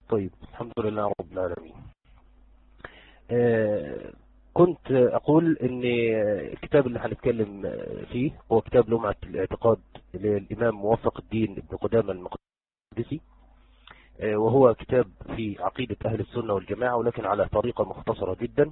طيب الحمد لله رب العالمين آه كنت أقول أن الكتاب اللي هنتكلم فيه هو كتاب لمعة الاعتقاد للإمام موفق الدين ابن قدامة المقدسي آه وهو كتاب في عقيدة أهل السنة والجماعة ولكن على طريقة مختصرة جدا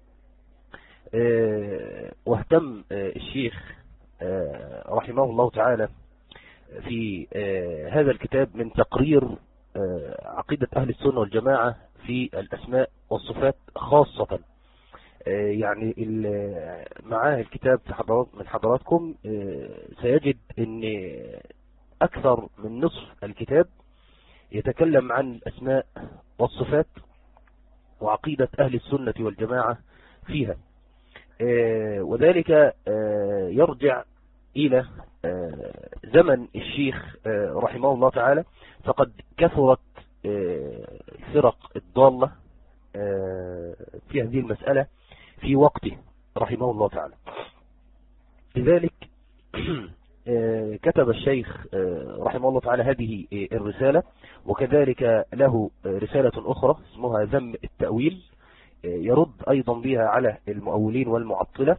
آه واهتم الشيخ رحمه الله تعالى في هذا الكتاب من تقرير عقيدة أهل السنة والجماعة في الأسماء والصفات خاصة يعني معاه الكتاب في حضرات من حضراتكم سيجد ان أكثر من نصف الكتاب يتكلم عن الأسماء والصفات وعقيدة أهل السنة والجماعة فيها وذلك يرجع إلى زمن الشيخ رحمه الله تعالى فقد كثرت الفرق الضالة في هذه المسألة في وقته رحمه الله تعالى لذلك كتب الشيخ رحمه الله تعالى هذه الرسالة وكذلك له رسالة أخرى اسمها ذم التأويل يرد أيضا بها على المؤولين والمعطلة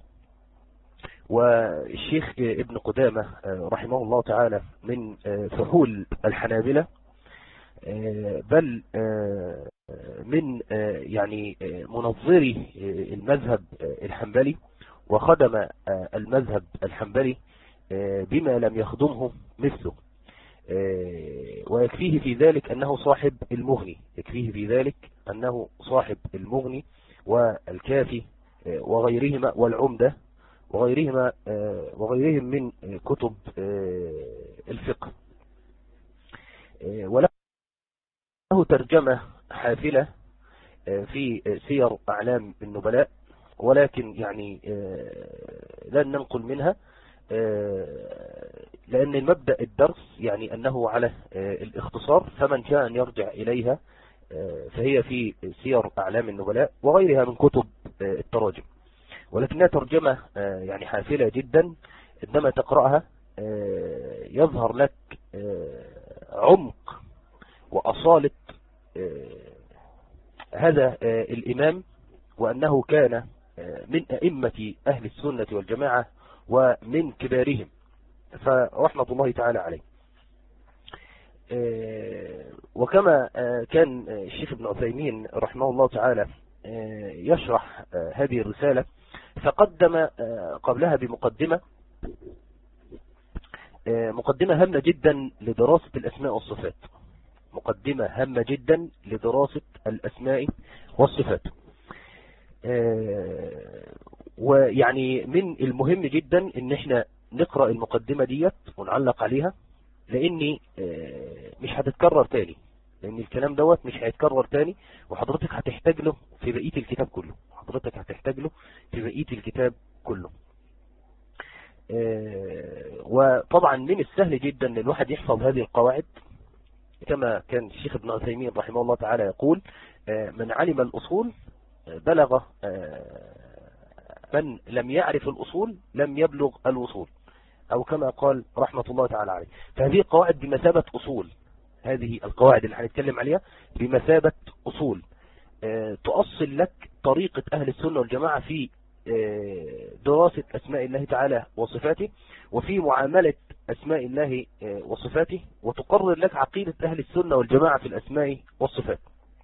والشيخ ابن قدامة رحمه الله تعالى من فحول الحنابلة بل من يعني منظري المذهب الحنبلي وخدم المذهب الحنبلي بما لم يخدمه مثله ويكفيه في ذلك أنه صاحب المغني يكفيه في ذلك أنه صاحب المغني والكافي وغيرهما والعمدة وغيرهما وغيرهم من كتب الفقه وله ترجمة حافلة في سير أعلام النبلاء ولكن يعني لن ننقل منها لأن المبدأ الدرس يعني أنه على الاختصار فمن شاء أن يرجع إليها فهي في سير أعلام النبلاء وغيرها من كتب التراجم ولكنها ترجمة يعني حافلة جدا عندما تقرأها يظهر لك عمق وأصالة هذا الإمام وأنه كان من أئمة أهل السنة والجماعة ومن كبارهم فرحمة الله تعالى عليه وكما كان الشيخ ابن عثيمين رحمه الله تعالى يشرح هذه الرسالة فقدم قبلها بمقدمة مقدمة هامة جدا لدراسة الأسماء والصفات مقدمة هامة جدا لدراسة الأسماء والصفات ويعني من المهم جدا ان احنا نقرأ المقدمة ديت ونعلق عليها لاني مش هتتكرر تاني لان الكلام دوت مش هيتكرر تاني وحضرتك هتحتاج له في بقية الكتاب كله حضرتك هتحتاج له في بقية الكتاب كله وطبعا من السهل جدا ان الواحد يحفظ هذه القواعد كما كان الشيخ ابن عثيمين رحمه الله تعالى يقول من علم الأصول بلغ من لم يعرف الأصول لم يبلغ الوصول أو كما قال رحمة الله تعالى عليه فهذه القواعد بمثابة أصول هذه القواعد اللي هنتكلم عليها بمثابة أصول تؤصل لك طريقة أهل السنة والجماعة في دراسة أسماء الله تعالى وصفاته وفي معاملة أسماء الله وصفاته وتقرر لك عقيدة أهل السنة والجماعة في الأسماء والصفات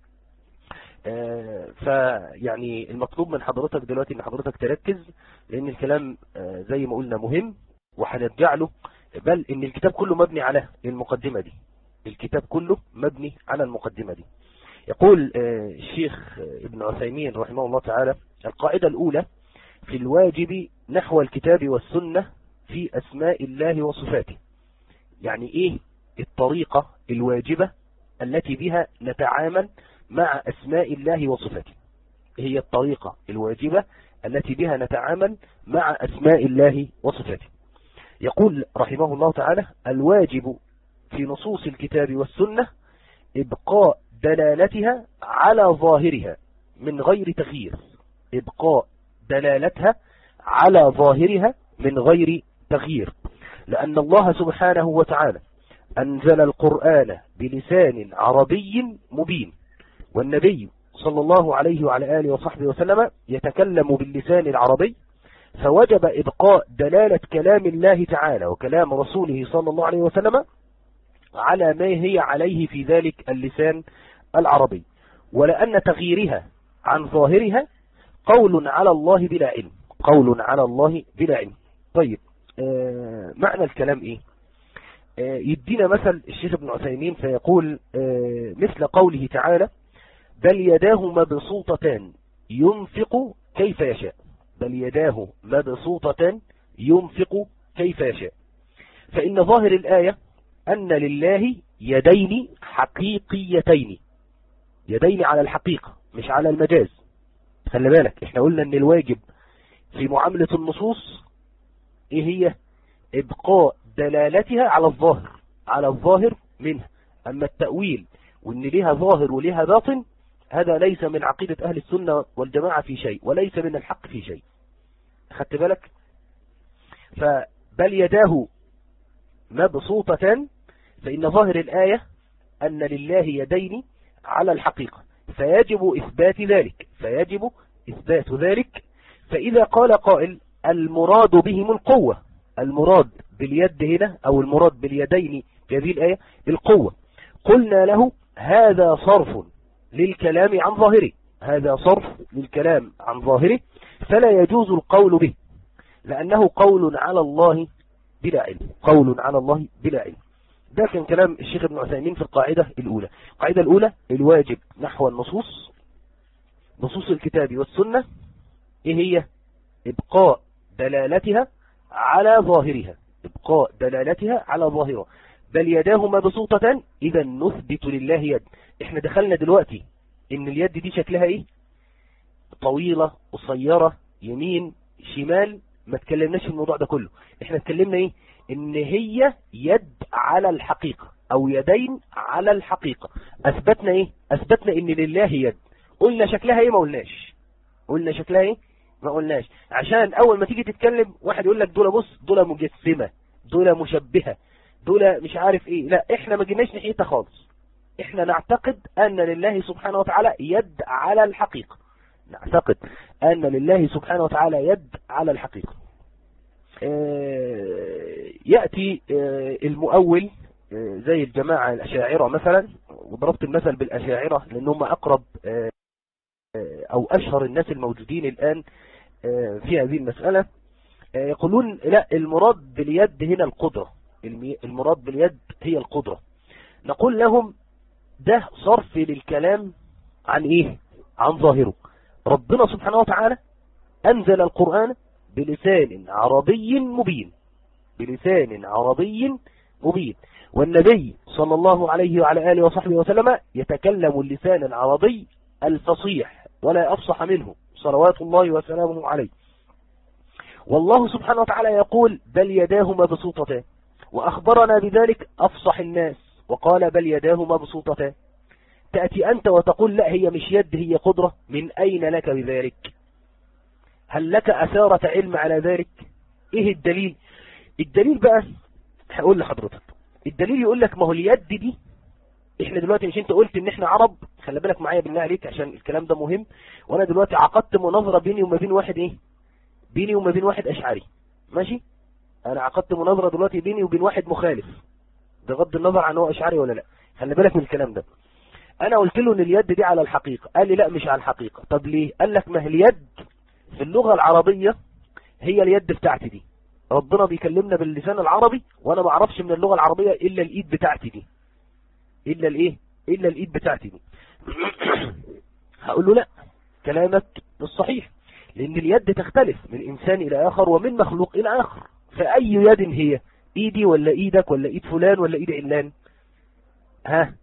فيعني المطلوب من حضرتك دلوقتي ان حضرتك تركز لان الكلام زي ما قلنا مهم وهنرجع له بل ان الكتاب كله مبني على المقدمة دي الكتاب كله مبني على المقدمة دي يقول الشيخ ابن عثيمين رحمه الله تعالى القاعدة الأولى في الواجب نحو الكتاب والسنة في أسماء الله وصفاته يعني إيه الطريقة الواجبة التي بها نتعامل مع أسماء الله وصفاته هي الطريقة الواجبة التي بها نتعامل مع أسماء الله وصفاته يقول رحمه الله تعالى الواجب في نصوص الكتاب والسنة إبقاء دلالتها على ظاهرها من غير تغيير إبقاء دلالتها على ظاهرها من غير تغيير لأن الله سبحانه وتعالى أنزل القرآن بلسان عربي مبين والنبي صلى الله عليه وعلى آله وصحبه وسلم يتكلم باللسان العربي فوجب إبقاء دلالة كلام الله تعالى وكلام رسوله صلى الله عليه وسلم على ما هي عليه في ذلك اللسان العربي ولأن تغييرها عن ظاهرها قول على الله بلا علم قول على الله بلا علم طيب آه معنى الكلام ايه آه يدينا مثل الشيخ ابن عثيمين فيقول آه مثل قوله تعالى بل يداه مبسوطتان ينفق كيف يشاء بل يداه مبسوطتان ينفق كيف يشاء فإن ظاهر الآية أن لله يدين حقيقيتين يدين على الحقيقة مش على المجاز خلي بالك احنا قلنا ان الواجب في معاملة النصوص ايه هي ابقاء دلالتها على الظاهر على الظاهر منها اما التأويل وان ليها ظاهر وليها باطن هذا ليس من عقيدة اهل السنة والجماعة في شيء وليس من الحق في شيء خدت بالك فبل يداه مبسوطتان فإن ظاهر الآية أن لله يدين على الحقيقة فيجب إثبات ذلك فيجب إثبات ذلك فإذا قال قائل المراد بهم القوة المراد باليد هنا أو المراد باليدين في هذه الآية بالقوة قلنا له هذا صرف للكلام عن ظاهره هذا صرف للكلام عن ظاهره فلا يجوز القول به لأنه قول على الله بلا علم قول على الله بلا علم ده كان كلام الشيخ ابن عثيمين في القاعدة الأولى القاعدة الأولى الواجب نحو النصوص نصوص الكتاب والسنة إيه هي إبقاء دلالتها على ظاهرها إبقاء دلالتها على ظاهرها بل يداه مبسوطة إذا نثبت لله يد إحنا دخلنا دلوقتي إن اليد دي شكلها إيه طويلة قصيرة يمين شمال ما تكلمناش في الموضوع ده كله احنا اتكلمنا ايه ان هي يد على الحقيقة او يدين على الحقيقة اثبتنا ايه اثبتنا ان لله يد قلنا شكلها ايه ما قلناش قلنا شكلها ايه ما قلناش عشان اول ما تيجي تتكلم واحد يقول لك دول بص دول مجسمة دول مشبهة دول مش عارف ايه لا احنا ما جيناش ناحيتها خالص احنا نعتقد ان لله سبحانه وتعالى يد على الحقيقة نعتقد أن لله سبحانه وتعالى يد على الحقيقة يأتي المؤول زي الجماعة الأشاعرة مثلا وضربت المثل بالأشاعرة لأنهم أقرب أو أشهر الناس الموجودين الآن في هذه المسألة يقولون لا المراد باليد هنا القدرة المراد باليد هي القدرة نقول لهم ده صرف للكلام عن إيه عن ظاهره ربنا سبحانه وتعالى أنزل القرآن بلسان عربي مبين بلسان عربي مبين والنبي صلى الله عليه وعلى آله وصحبه وسلم يتكلم اللسان العربي الفصيح ولا أفصح منه صلوات الله وسلامه عليه والله سبحانه وتعالى يقول بل يداه مبسوطتان وأخبرنا بذلك أفصح الناس وقال بل يداه مبسوطتان تأتي أنت وتقول لا هي مش يد هي قدرة من أين لك بذلك هل لك أثارة علم على ذلك إيه الدليل الدليل بقى هقول لحضرتك الدليل يقول لك ما هو اليد دي احنا دلوقتي مش انت قلت ان احنا عرب خلي بالك معايا بالله عليك عشان الكلام ده مهم وانا دلوقتي عقدت مناظرة بيني وما بين واحد ايه بيني وما بين واحد اشعري ماشي انا عقدت مناظرة دلوقتي بيني وبين واحد مخالف بغض النظر عن هو اشعري ولا لا خلي بالك من الكلام ده انا قلت له ان اليد دي على الحقيقة قال لي لا مش على الحقيقة طب ليه قال لك ما هي اليد في اللغة العربية هي اليد بتاعتي دي ربنا بيكلمنا باللسان العربي وانا ما اعرفش من اللغة العربية الا الايد بتاعتي دي الا الايه الا الايد بتاعتي دي هقول له لا كلامك مش صحيح لان اليد تختلف من انسان الى اخر ومن مخلوق الى اخر فاي يد هي ايدي ولا ايدك ولا ايد فلان ولا ايد علان ها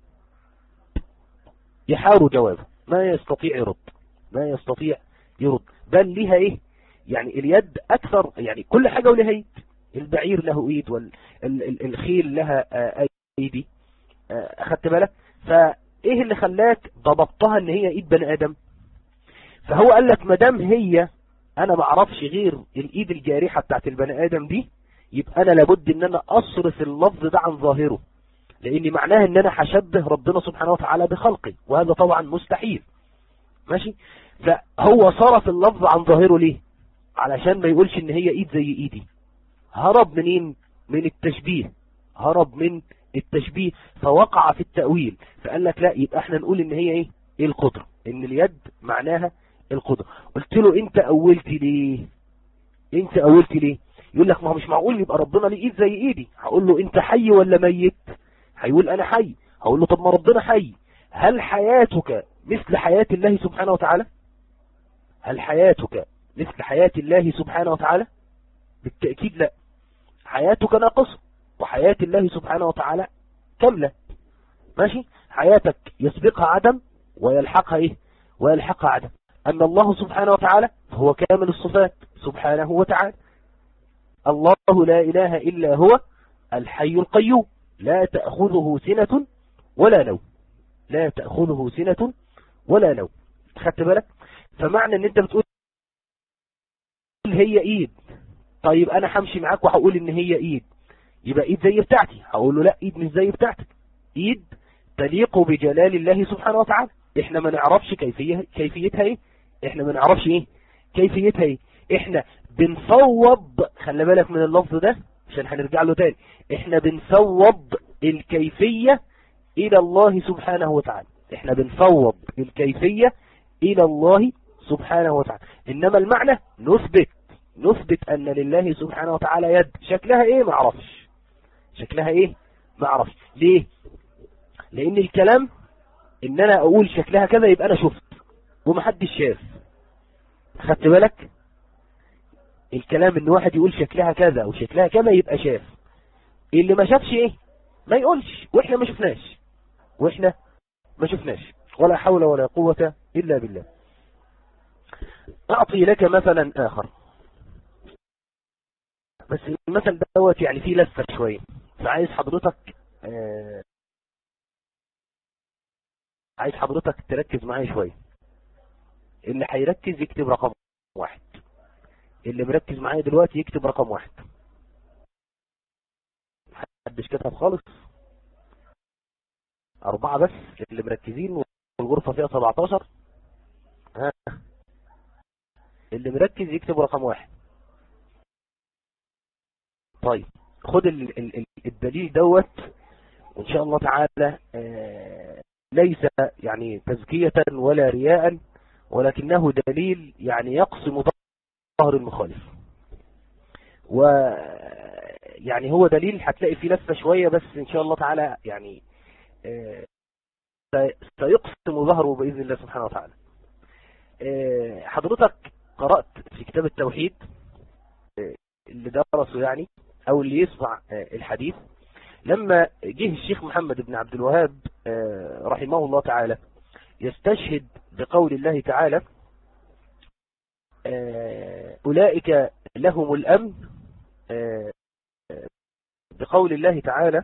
يحار جوابه ما يستطيع يرد ما يستطيع يرد بل لها ايه يعني اليد اكثر يعني كل حاجة ولها ايد البعير له ايد والخيل لها ايدي اخدت بالك فايه اللي خلاك ضبطتها ان هي ايد بني ادم فهو قال لك مدام هي انا ما اعرفش غير الايد الجارحة بتاعت البني ادم دي يبقى انا لابد ان انا اصرف اللفظ ده عن ظاهره لان معناها ان انا هشبه ربنا سبحانه وتعالى بخلقي وهذا طبعا مستحيل ماشي فهو صرف اللفظ عن ظاهره ليه علشان ما يقولش ان هي ايد زي ايدي هرب منين من التشبيه هرب من التشبيه فوقع في التأويل فقال لك لا يبقى احنا نقول ان هي ايه ايه القدرة ان اليد معناها القدرة قلت له انت اولت ليه انت اولت ليه يقول لك ما هو مش معقول يبقى ربنا ليه ايد زي ايدي هقول له انت حي ولا ميت هيقول انا حي هقول له طب ما ربنا حي هل حياتك مثل حياة الله سبحانه وتعالى هل حياتك مثل حياة الله سبحانه وتعالى بالتأكيد لا حياتك ناقصة وحياة الله سبحانه وتعالى كاملة ماشي حياتك يسبقها عدم ويلحقها ايه ويلحقها عدم أما الله سبحانه وتعالى هو كامل الصفات سبحانه وتعالى الله لا إله إلا هو الحي القيوم لا تأخذه سنة ولا نوم لا تأخذه سنة ولا نوم خدت بالك فمعنى ان انت بتقول هي ايد طيب انا همشي معاك وهقول ان هي ايد يبقى ايد زي بتاعتي هقول له لا ايد مش زي بتاعتك ايد تليق بجلال الله سبحانه وتعالى احنا ما نعرفش كيفية كيفيتها ايه احنا ما نعرفش ايه كيفيتها ايه احنا بنفوض خلي بالك من اللفظ ده عشان هنرجع له تاني احنا بنفوض الكيفية الى الله سبحانه وتعالى احنا بنفوض الكيفية الى الله سبحانه وتعالى انما المعنى نثبت نثبت ان لله سبحانه وتعالى يد شكلها ايه ما اعرفش شكلها ايه ما اعرفش ليه لان الكلام ان انا اقول شكلها كذا يبقى انا شفت ومحدش شاف خدت بالك الكلام ان واحد يقول شكلها كذا او شكلها كما يبقى شاف اللي ما شافش ايه ما يقولش واحنا ما شفناش واحنا ما شفناش ولا حول ولا قوة الا بالله اعطي لك مثلا اخر بس المثل دوت يعني فيه لفة شوية فعايز حضرتك آه عايز حضرتك تركز معايا شوية اللي هيركز يكتب رقم واحد اللي مركز معايا دلوقتي يكتب رقم واحد محدش كتب خالص أربعة بس اللي مركزين والغرفة فيها 17 ها اللي مركز يكتب رقم واحد طيب خد ال ال الدليل دوت وإن شاء الله تعالى آه ليس يعني تزكية ولا رياء ولكنه دليل يعني يقسم ظهر المخالف و يعني هو دليل هتلاقي فيه لفة شوية بس ان شاء الله تعالى يعني سيقسم ظهره بإذن الله سبحانه وتعالى حضرتك قرأت في كتاب التوحيد اللي درسه يعني او اللي يسمع الحديث لما جه الشيخ محمد بن عبد الوهاب رحمه الله تعالى يستشهد بقول الله تعالى أولئك لهم الأمن بقول الله تعالى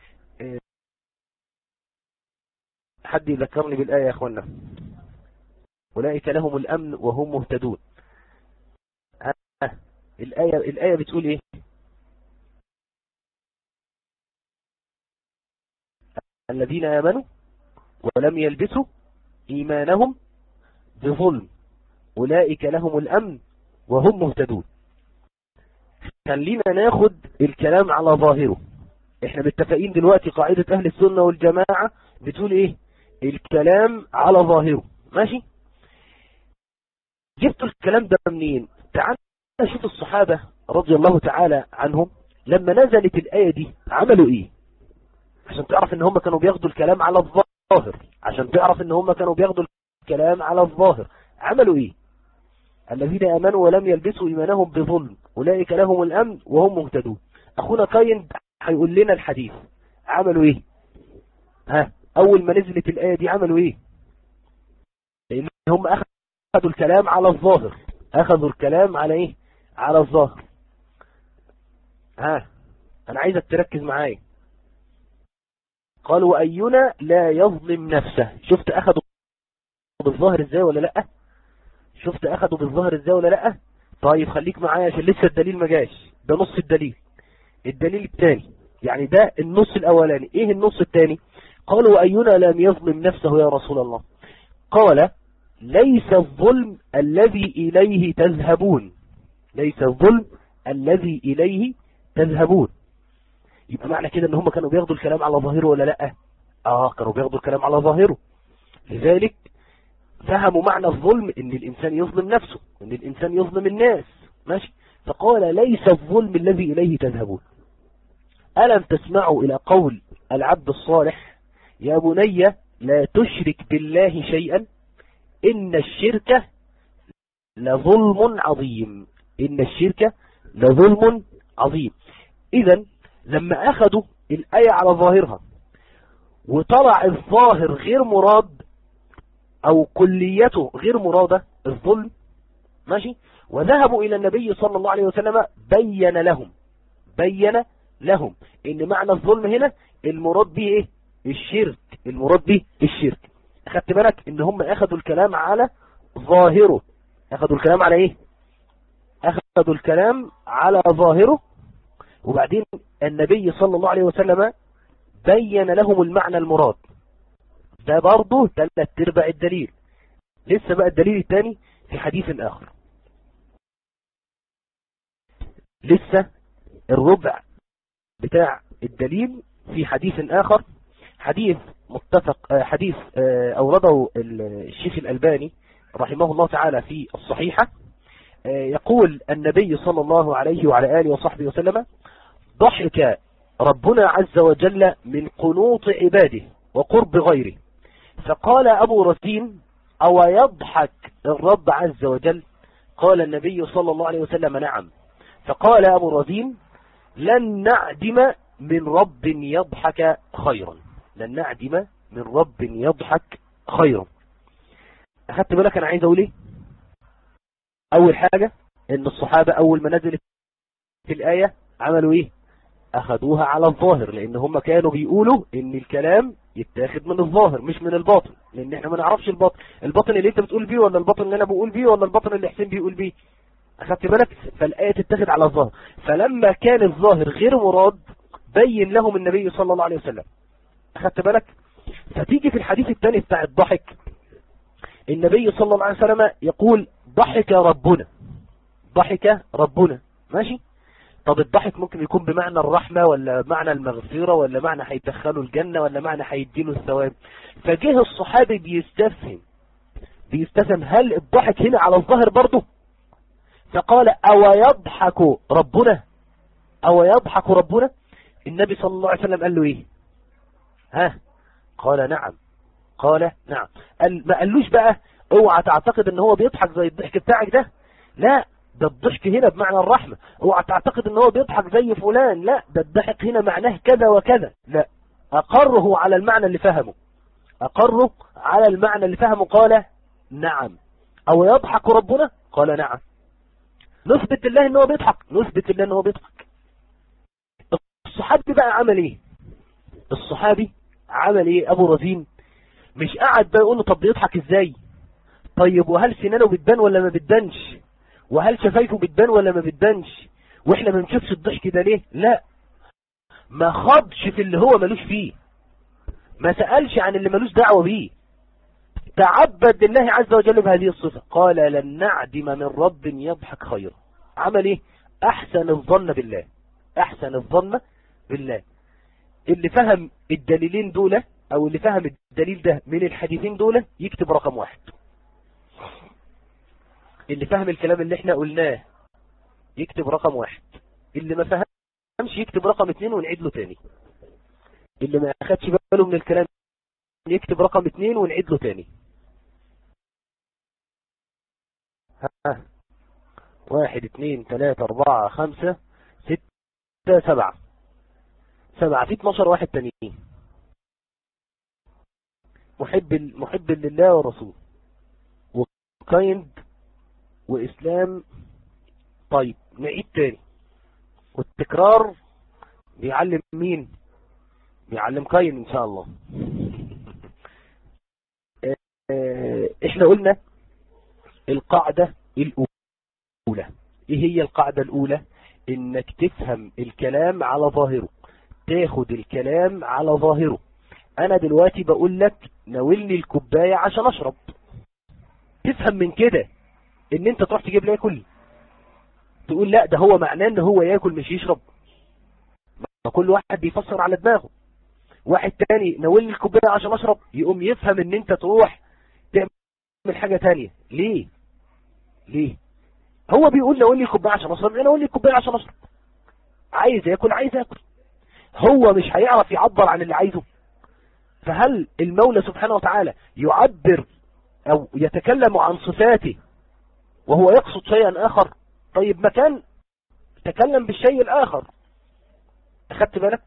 حد يذكرني بالآية يا أخوانا أولئك لهم الأمن وهم مهتدون الآية, الآية بتقول إيه الذين آمنوا ولم يلبسوا إيمانهم بظلم أولئك لهم الأمن وهم مهتدون خلينا ناخد الكلام على ظاهره احنا متفقين دلوقتي قاعدة اهل السنة والجماعة بتقول ايه الكلام على ظاهره ماشي جبتوا الكلام ده منين تعال شوف الصحابة رضي الله تعالى عنهم لما نزلت الآية دي عملوا ايه عشان تعرف ان هم كانوا بياخدوا الكلام على الظاهر عشان تعرف ان هم كانوا بياخدوا الكلام على الظاهر عملوا ايه الذين امنوا ولم يلبسوا ايمانهم بظلم اولئك لهم الامن وهم مهتدون اخونا قاين هيقول لنا الحديث عملوا ايه ها اول ما نزلت الايه دي عملوا ايه لان هم اخذوا الكلام على الظاهر اخذوا الكلام على ايه على الظاهر ها انا عايزك تركز معايا قالوا اينا لا يظلم نفسه شفت اخذوا بالظاهر ازاي ولا لا شفت اخذوا بالظاهر ازاي ولا لا طيب خليك معايا عشان لسه الدليل ما جاش ده نص الدليل الدليل الثاني يعني ده النص الاولاني ايه النص الثاني قالوا اينا لم يظلم نفسه يا رسول الله قال ليس الظلم الذي اليه تذهبون ليس الظلم الذي اليه تذهبون يبقى معنى كده ان هم كانوا بياخدوا الكلام على ظاهره ولا لا اه كانوا بياخدوا الكلام على ظاهره لذلك فهموا معنى الظلم ان الانسان يظلم نفسه ان الانسان يظلم الناس ماشي فقال ليس الظلم الذي اليه تذهبون ألم تسمعوا إلى قول العبد الصالح يا بني لا تشرك بالله شيئا إن الشرك لظلم عظيم إن الشرك لظلم عظيم إذا لما أخذوا الآية على ظاهرها وطلع الظاهر غير مراد أو كليته غير مرادة الظلم ماشي وذهبوا إلى النبي صلى الله عليه وسلم بين لهم بين لهم ان معنى الظلم هنا المراد به ايه الشرك المراد به الشرك اخدت بالك ان هم اخذوا الكلام على ظاهره اخذوا الكلام على ايه اخذوا الكلام على ظاهره وبعدين النبي صلى الله عليه وسلم بين لهم المعنى المراد ده برضه ثلاث ارباع الدليل لسه بقى الدليل الثاني في حديث اخر لسه الربع بتاع الدليل في حديث آخر حديث متفق حديث أورده الشيخ الألباني رحمه الله تعالى في الصحيحة يقول النبي صلى الله عليه وعلى آله وصحبه وسلم ضحك ربنا عز وجل من قنوط عباده وقرب غيره فقال أبو رزين أو يضحك الرب عز وجل قال النبي صلى الله عليه وسلم نعم فقال أبو رزين لن نعدم من رب يضحك خيرا لن نعدم من رب يضحك خيرا أخدت بالك أنا عايز أقول إيه أول حاجة إن الصحابة أول ما نزلت في الآية عملوا إيه أخذوها على الظاهر لأن هم كانوا بيقولوا إن الكلام يتاخد من الظاهر مش من الباطن لأن إحنا ما نعرفش الباطن الباطن اللي أنت بتقول بيه ولا الباطن اللي أنا بقول بيه ولا الباطن اللي حسين بيقول بيه أخدت بالك فالآية تتخذ على الظاهر فلما كان الظاهر غير مراد بين لهم النبي صلى الله عليه وسلم أخدت بالك فتيجي في الحديث الثاني بتاع الضحك النبي صلى الله عليه وسلم يقول ضحك ربنا ضحك ربنا ماشي طب الضحك ممكن يكون بمعنى الرحمة ولا معنى المغفرة ولا معنى هيدخلوا الجنة ولا معنى هيديله الثواب فجه الصحابي بيستفهم بيستفهم هل الضحك هنا على الظاهر برضه فقال أو يضحك ربنا أو يضحك ربنا النبي صلى الله عليه وسلم قال له إيه ها قال نعم قال نعم قال ما قالوش بقى اوعى تعتقد ان هو بيضحك زي الضحك بتاعك ده لا ده الضحك هنا بمعنى الرحمة اوعى تعتقد ان هو بيضحك زي فلان لا ده الضحك هنا معناه كذا وكذا لا اقره على المعنى اللي فهمه اقره على المعنى اللي فهمه قال نعم او يضحك ربنا قال نعم نثبت لله ان هو بيضحك نثبت لله ان هو بيضحك الصحابي بقى عمل ايه الصحابي عمل ايه ابو رزين مش قاعد بقى يقول له طب بيضحك ازاي طيب وهل سنانه بتبان ولا ما بتبانش وهل شفايفه بتبان ولا ما بتبانش واحنا ما بنشوفش الضحك ده ليه لا ما خضش في اللي هو ملوش فيه ما سألش عن اللي ملوش دعوة بيه تعبد لله عز وجل بهذه الصفة قال لن نعدم من رب يضحك خيرا عمل ايه احسن الظن بالله احسن الظن بالله اللي فهم الدليلين دول او اللي فهم الدليل ده من الحديثين دول يكتب رقم واحد اللي فهم الكلام اللي احنا قلناه يكتب رقم واحد اللي ما فهمش يكتب رقم اتنين ونعيد له تاني اللي ما اخدش باله من الكلام يكتب رقم اتنين ونعيد له تاني ها واحد اتنين تلاتة اربعة خمسة ستة سبعة سبعة في اتناشر واحد تانيين محب محب لله ورسوله وكايند وإسلام طيب نعيد تاني والتكرار بيعلم مين بيعلم قاين إن شاء الله احنا قلنا القاعدة الأولى ايه هي القاعدة الأولى انك تفهم الكلام على ظاهره تاخد الكلام على ظاهره انا دلوقتي بقول لك ناولني الكوباية عشان اشرب تفهم من كده ان انت تروح تجيب لي ياكل تقول لا ده هو معناه ان هو ياكل مش يشرب ما كل واحد بيفسر على دماغه واحد تاني ناولني الكوباية عشان اشرب يقوم يفهم ان انت تروح تعمل حاجة تانية ليه ليه هو بيقول ناولني الكوباية عشان اشرب انا ناولني الكوباية عشان اشرب عايز ياكل عايز ياكل هو مش هيعرف يعبر عن اللي عايزه فهل المولى سبحانه وتعالى يعبر او يتكلم عن صفاته وهو يقصد شيئا اخر طيب ما كان تكلم بالشيء الاخر اخدت بالك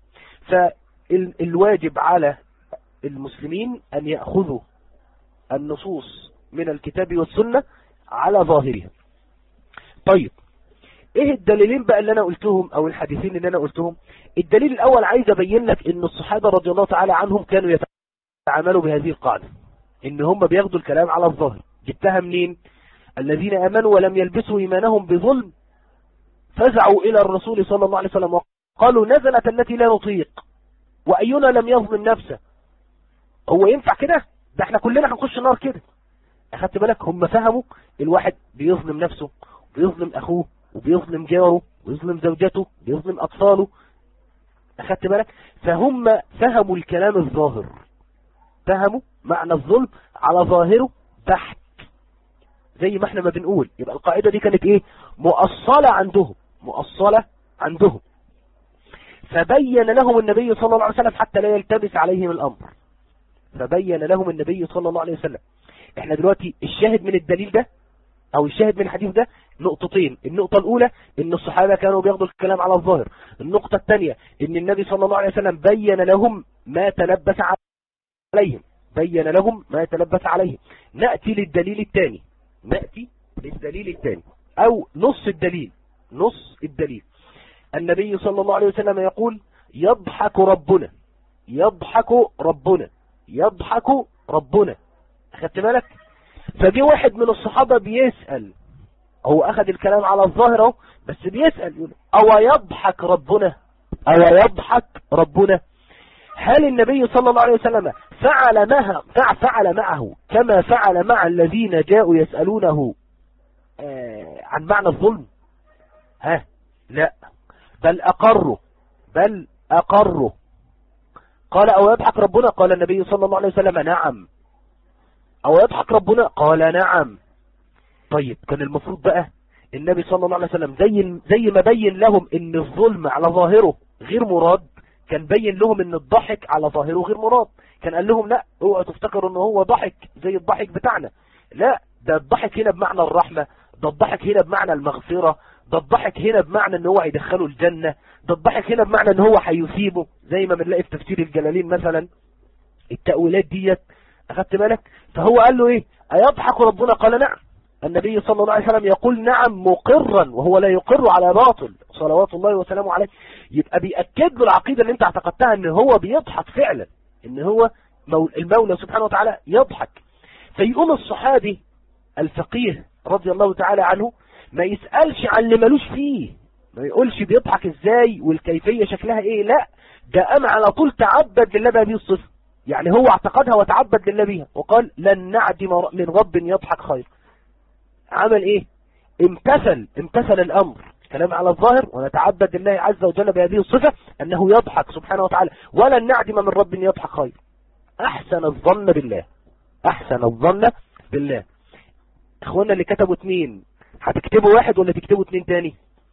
فالواجب على المسلمين ان يأخذوا النصوص من الكتاب والسنة على ظاهرها طيب ايه الدليلين بقى اللي انا قلتهم او الحديثين اللي انا قلتهم الدليل الاول عايز ابين لك ان الصحابة رضي الله تعالى عنهم كانوا يتعاملوا بهذه القاعدة ان هم بياخدوا الكلام على الظاهر جبتها منين الذين امنوا ولم يلبسوا ايمانهم بظلم فزعوا الى الرسول صلى الله عليه وسلم وقالوا نزلت التي لا نطيق واينا لم يظلم نفسه هو ينفع كده ده احنا كلنا هنخش النار كده اخدت بالك هم فهموا الواحد بيظلم نفسه بيظلم اخوه وبيظلم جاره ويظلم زوجته بيظلم اطفاله اخدت بالك فهم فهموا الكلام الظاهر فهموا معنى الظلم على ظاهره بحت زي ما احنا ما بنقول يبقى القاعدة دي كانت ايه مؤصلة عندهم مؤصلة عندهم فبين لهم النبي صلى الله عليه وسلم حتى لا يلتبس عليهم الامر فبين لهم النبي صلى الله عليه وسلم احنا دلوقتي الشاهد من الدليل ده او الشاهد من الحديث ده نقطتين النقطة الاولى ان الصحابة كانوا بياخدوا الكلام على الظاهر النقطة الثانية ان النبي صلى الله عليه وسلم بين لهم ما تلبس عليهم بين لهم ما تلبس عليهم نأتي للدليل الثاني نأتي للدليل الثاني او نص الدليل نص الدليل النبي صلى الله عليه وسلم يقول يضحك ربنا يضحك ربنا يضحك ربنا اخدت بالك فجي واحد من الصحابة بيسأل هو اخذ الكلام على الظاهر اهو بس بيسأل يقول او يضحك ربنا او يضحك ربنا هل النبي صلى الله عليه وسلم فعل معه فعل معه كما فعل مع الذين جاءوا يسألونه عن معنى الظلم ها لا بل أقروا بل أقروا قال أو يضحك ربنا قال النبي صلى الله عليه وسلم نعم أو يضحك ربنا قال نعم طيب كان المفروض بقى النبي صلى الله عليه وسلم زي, زي ما بين لهم ان الظلم على ظاهره غير مراد كان بين لهم ان الضحك على ظاهره غير مراد كان قال لهم لا اوعوا تفتكروا ان هو ضحك زي الضحك بتاعنا لا ده الضحك هنا بمعنى الرحمة ده الضحك هنا بمعنى المغفرة ده الضحك هنا بمعنى ان هو هيدخله الجنة ده الضحك هنا بمعنى ان هو هيثيبه زي ما بنلاقي في تفسير الجلالين مثلا التأويلات ديت اخدت بالك فهو قال له ايه ايضحك ربنا قال نعم النبي صلى الله عليه وسلم يقول نعم مقرا وهو لا يقر على باطل صلوات الله وسلامه عليه يبقى بيأكد له العقيدة اللي انت اعتقدتها ان هو بيضحك فعلا ان هو المولى سبحانه وتعالى يضحك فيقوم الصحابي الفقيه رضي الله تعالى عنه ما يسألش عن اللي ملوش فيه ما يقولش بيضحك ازاي والكيفية شكلها ايه لا ده قام على طول تعبد لله بهذه الصفة يعني هو اعتقدها وتعبد لله بيها وقال لن نعدم من رب يضحك خير عمل ايه امتثل امتثل الامر كلام على الظاهر ونتعبد لله عز وجل بهذه الصفة انه يضحك سبحانه وتعالى ولن نعدم من رب يضحك خير احسن الظن بالله احسن الظن بالله اخوانا اللي كتبوا اتنين هتكتبوا واحد ولا تكتبوا اتنين تاني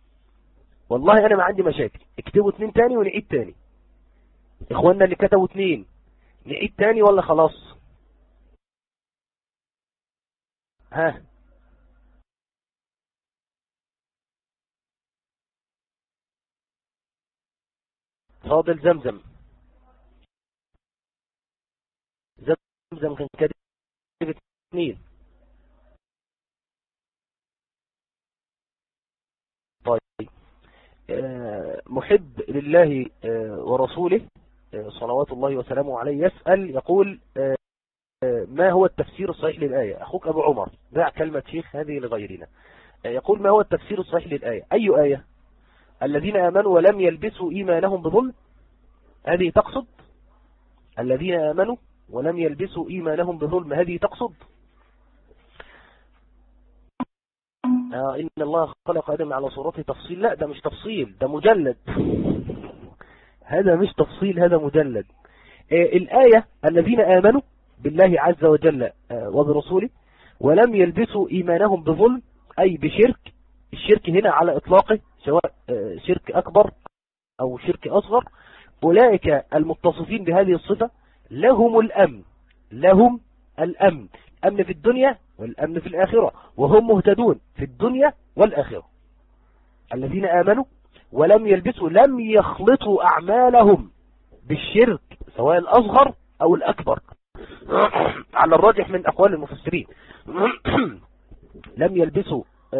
والله انا ما عندي مشاكل اكتبوا اتنين تاني ونعيد تاني اخوانا اللي كتبوا اتنين نعيد تاني ولا خلاص ها فاضل زمزم زمزم كان كاتب اثنين طيب محب لله ورسوله صلوات الله وسلامه عليه يسأل يقول ما هو التفسير الصحيح للآية أخوك أبو عمر دع كلمة شيخ هذه لغيرنا يقول ما هو التفسير الصحيح للآية أي آية الذين آمنوا ولم يلبسوا إيمانهم بظلم هذه تقصد الذين آمنوا ولم يلبسوا إيمانهم بظلم هذه تقصد آه إن الله خلق آدم على صورته تفصيل لا ده مش تفصيل ده مجلد هذا مش تفصيل هذا مجلد آه الآية الذين آمنوا بالله عز وجل آه وبرسوله ولم يلبسوا إيمانهم بظلم أي بشرك الشرك هنا على إطلاقه سواء آه شرك أكبر أو شرك أصغر أولئك المتصفين بهذه الصفة لهم الأمن لهم الأمن الأمن في الدنيا والأمن في الآخرة وهم مهتدون في الدنيا والآخرة الذين آمنوا ولم يلبسوا لم يخلطوا أعمالهم بالشرك سواء الأصغر أو الأكبر على الراجح من أقوال المفسرين لم يلبسوا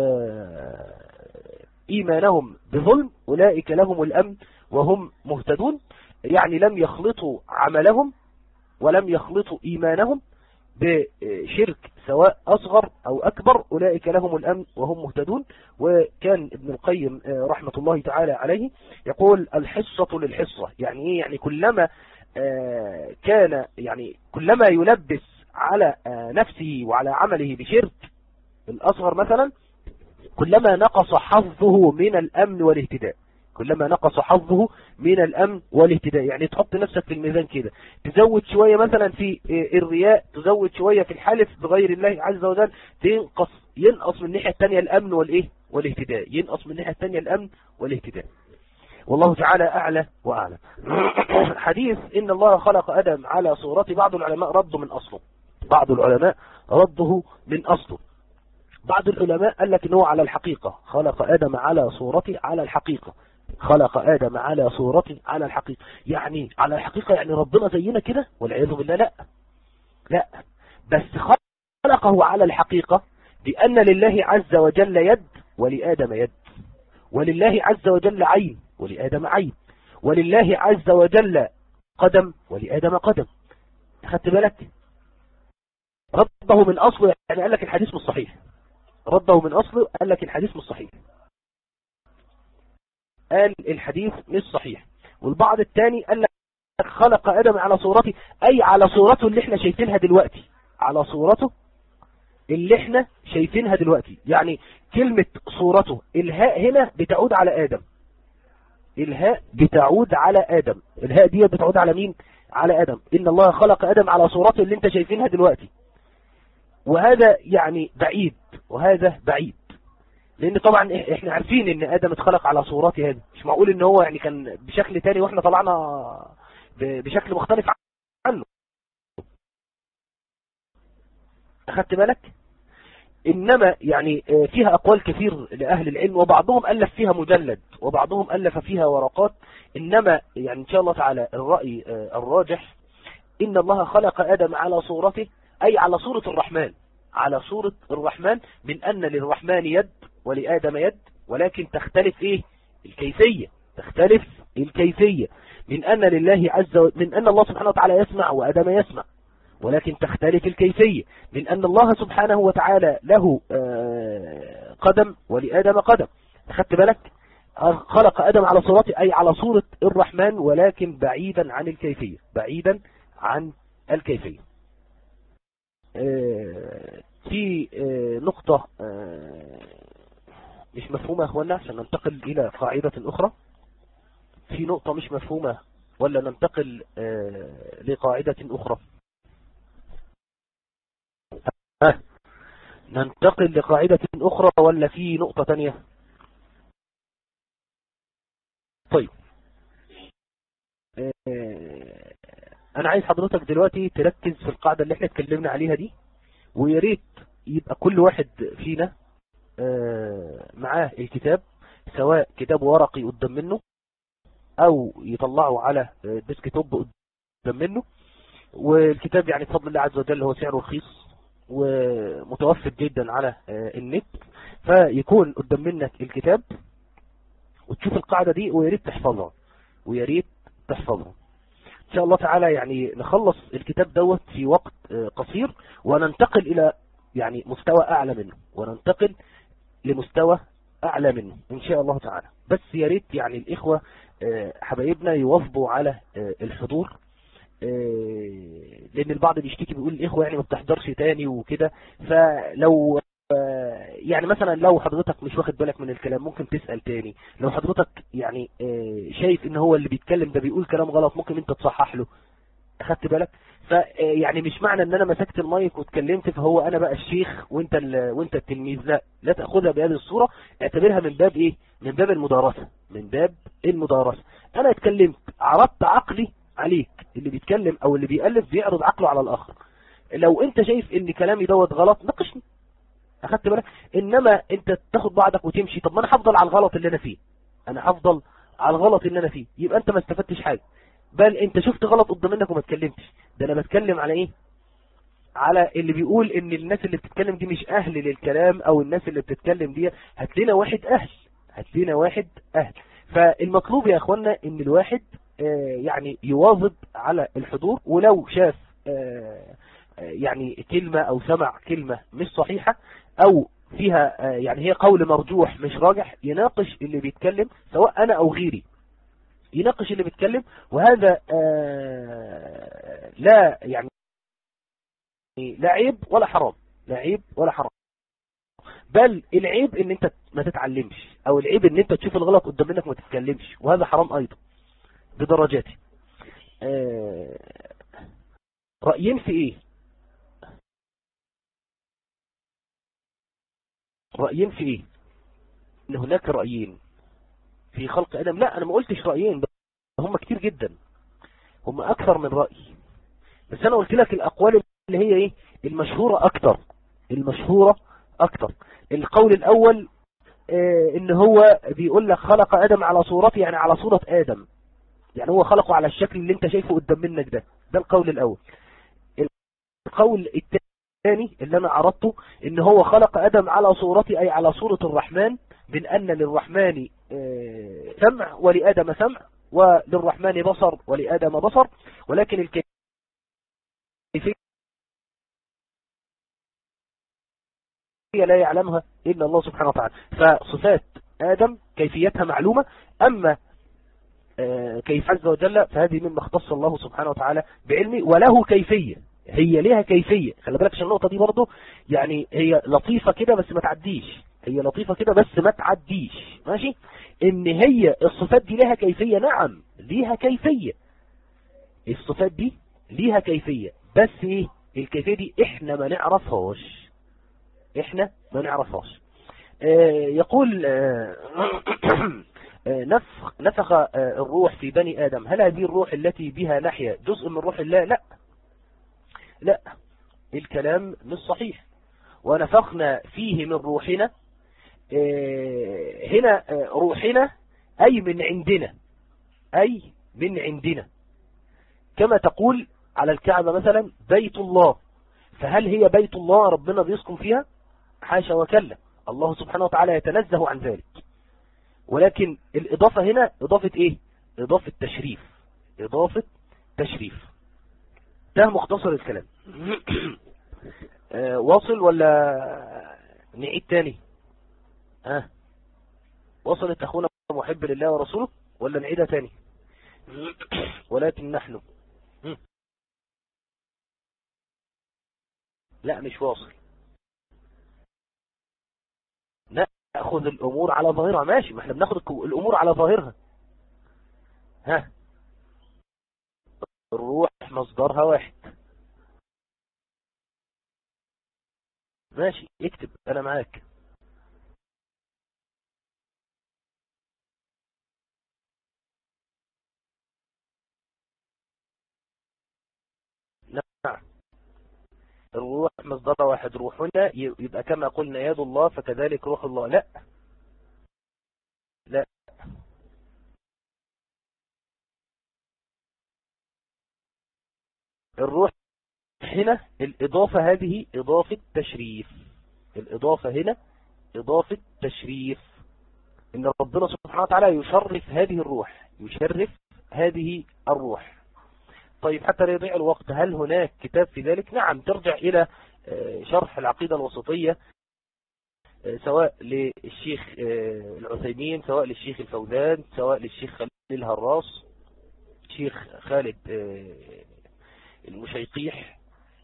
إيمانهم بظلم أولئك لهم الأمن وهم مهتدون يعني لم يخلطوا عملهم ولم يخلطوا إيمانهم بشرك سواء أصغر أو أكبر أولئك لهم الأمن وهم مهتدون وكان ابن القيم رحمة الله تعالى عليه يقول الحصة للحصة يعني إيه يعني كلما كان يعني كلما يلبس على نفسه وعلى عمله بشرك الأصغر مثلا كلما نقص حظه من الأمن والاهتداء كلما نقص حظه من الأمن والاهتداء يعني تحط نفسك في الميزان كده تزود شوية مثلا في الرياء تزود شوية في الحلف بغير الله عز وجل تنقص ينقص من الناحية الثانية الأمن والإيه والاهتداء ينقص من الناحية الثانية الأمن والاهتداء والله تعالى أعلى وأعلم حديث إن الله خلق أدم على صورته بعض العلماء رده من أصله بعض العلماء رده من أصله بعض العلماء قال لك إنه على الحقيقة خلق آدم على صورته على الحقيقة خلق آدم على صورته على الحقيقة يعني على الحقيقة يعني ربنا زينا كده والعياذ بالله لا لا بس خلقه على الحقيقة بأن لله عز وجل يد ولآدم يد ولله عز وجل عين ولآدم عين ولله عز وجل قدم ولآدم قدم خدت بالك رده من أصله يعني قال لك الحديث مش صحيح رده من أصله قال لك الحديث مش صحيح قال الحديث مش صحيح والبعض الثاني قال لك خلق آدم على صورته أي على صورته اللي احنا شايفينها دلوقتي على صورته اللي احنا شايفينها دلوقتي يعني كلمة صورته الهاء هنا بتعود على آدم الهاء بتعود على آدم الهاء دي بتعود على مين على آدم إن الله خلق آدم على صورته اللي انت شايفينها دلوقتي وهذا يعني بعيد وهذا بعيد لان طبعا احنا عارفين ان ادم اتخلق على صورته هذه مش معقول ان هو يعني كان بشكل تاني واحنا طلعنا بشكل مختلف عنه اخدت بالك انما يعني فيها اقوال كثير لاهل العلم وبعضهم الف فيها مجلد وبعضهم الف فيها ورقات انما يعني ان شاء الله تعالى الرأي الراجح ان الله خلق ادم على صورته اي على صورة الرحمن على صورة الرحمن من ان للرحمن يد ولآدم يد ولكن تختلف ايه الكيفية تختلف الكيفية من ان لله عز وجل من ان الله سبحانه وتعالى يسمع وآدم يسمع ولكن تختلف الكيفية من ان الله سبحانه وتعالى له قدم ولآدم قدم أخذت بالك خلق آدم على صورته أي على صورة الرحمن ولكن بعيدا عن الكيفية بعيدا عن الكيفية في نقطة مش مفهومة يا اخوانا عشان ننتقل الى قاعدة اخرى في نقطة مش مفهومة ولا ننتقل لقاعدة اخرى ها ننتقل لقاعدة اخرى ولا في نقطة تانية طيب انا عايز حضرتك دلوقتي تركز في القاعدة اللي احنا اتكلمنا عليها دي وياريت يبقى كل واحد فينا معاه الكتاب سواء كتاب ورقي قدام منه او يطلعه على ديسك توب قدام منه والكتاب يعني بفضل الله عز وجل هو سعره رخيص ومتوفر جدا على النت فيكون قدام منك الكتاب وتشوف القاعدة دي وياريت تحفظها وياريت تحفظها ان شاء الله تعالى يعني نخلص الكتاب دوت في وقت قصير وننتقل الى يعني مستوى اعلى منه وننتقل لمستوى اعلى منه ان شاء الله تعالى بس يا ريت يعني الاخوة حبايبنا يواظبوا على الحضور لان البعض بيشتكي بيقول الاخوة يعني ما بتحضرش تاني وكده فلو يعني مثلا لو حضرتك مش واخد بالك من الكلام ممكن تسأل تاني لو حضرتك يعني شايف ان هو اللي بيتكلم ده بيقول كلام غلط ممكن انت تصحح له اخدت بالك فيعني مش معنى ان انا مسكت المايك واتكلمت فهو انا بقى الشيخ وانت وانت التلميذ لا لا تاخذها بهذه الصورة اعتبرها من باب ايه من باب المدارسة من باب المدارسة انا اتكلمت عرضت عقلي عليك اللي بيتكلم او اللي بيألف بيعرض عقله على الاخر لو انت شايف ان كلامي دوت غلط ناقشني اخدت بالك انما انت تاخد بعضك وتمشي طب ما انا هفضل على الغلط اللي انا فيه انا هفضل على الغلط اللي انا فيه يبقى انت ما استفدتش حاجة بل انت شفت غلط قدام منك وما اتكلمتش ده انا بتكلم على ايه على اللي بيقول ان الناس اللي بتتكلم دي مش اهل للكلام او الناس اللي بتتكلم دي هات لنا واحد اهل هات لنا واحد اهل فالمطلوب يا اخوانا ان الواحد يعني يواظب على الحضور ولو شاف يعني كلمة او سمع كلمة مش صحيحة او فيها يعني هي قول مرجوح مش راجح يناقش اللي بيتكلم سواء انا او غيري يناقش اللي بيتكلم وهذا لا يعني لا عيب ولا حرام لا عيب ولا حرام بل العيب ان انت ما تتعلمش او العيب ان انت تشوف الغلط قدام منك ما تتكلمش وهذا حرام ايضا بدرجاته رأيين في ايه رأيين في ايه ان هناك رأيين في خلق ادم لا انا ما قلتش رأيين هم كتير جدا هم اكثر من رأي بس انا قلت لك الاقوال اللي هي ايه المشهورة اكتر المشهورة اكتر القول الاول اه ان هو بيقول لك خلق ادم على صورته يعني على صورة ادم يعني هو خلقه على الشكل اللي انت شايفه قدام منك ده ده القول الاول القول الثاني اللي انا عرضته ان هو خلق ادم على صورته اي على صورة الرحمن من ان للرحمن اه سمع ولادم سمع وللرحمن بصر ولادم بصر ولكن الكيفية لا يعلمها إلا الله سبحانه وتعالى فصفات آدم كيفيتها معلومة أما كيف عز وجل فهذه مما اختص الله سبحانه وتعالى بعلمه وله كيفية هي ليها كيفية خلي بالك عشان النقطة دي برضه يعني هي لطيفة كده بس ما تعديش هي لطيفة كده بس ما تعديش ماشي ان هي الصفات دي ليها كيفية نعم ليها كيفية الصفات دي ليها كيفية بس ايه الكيفية دي احنا ما نعرفهاش احنا ما نعرفهاش آه يقول آه نفخ, نفخ الروح في بني آدم هل هذه الروح التي بها نحيا جزء من روح الله لا لا الكلام مش صحيح ونفخنا فيه من روحنا هنا روحنا أي من عندنا أي من عندنا كما تقول على الكعبة مثلا بيت الله فهل هي بيت الله ربنا بيسكن فيها حاشا وكلا الله سبحانه وتعالى يتنزه عن ذلك ولكن الإضافة هنا إضافة إيه إضافة تشريف إضافة تشريف ده مختصر الكلام واصل ولا نعيد تاني ها آه. وصلت أخونا محب لله ورسوله ولا نعيدها تاني ولكن نحن لا مش واصل ناخذ الامور على ظاهرها ماشي ما احنا بناخد الامور على ظاهرها ها الروح مصدرها واحد ماشي اكتب انا معاك نعم الروح مصدرها واحد روحنا يبقى كما قلنا يد الله فكذلك روح الله لا لا الروح هنا الإضافة هذه إضافة تشريف الإضافة هنا إضافة تشريف إن ربنا سبحانه وتعالى يشرف هذه الروح يشرف هذه الروح طيب حتى لا يضيع الوقت هل هناك كتاب في ذلك نعم ترجع إلى شرح العقيدة الوسطية سواء للشيخ العثيمين سواء للشيخ الفوزان سواء للشيخ الهراس شيخ خالد المشيقيح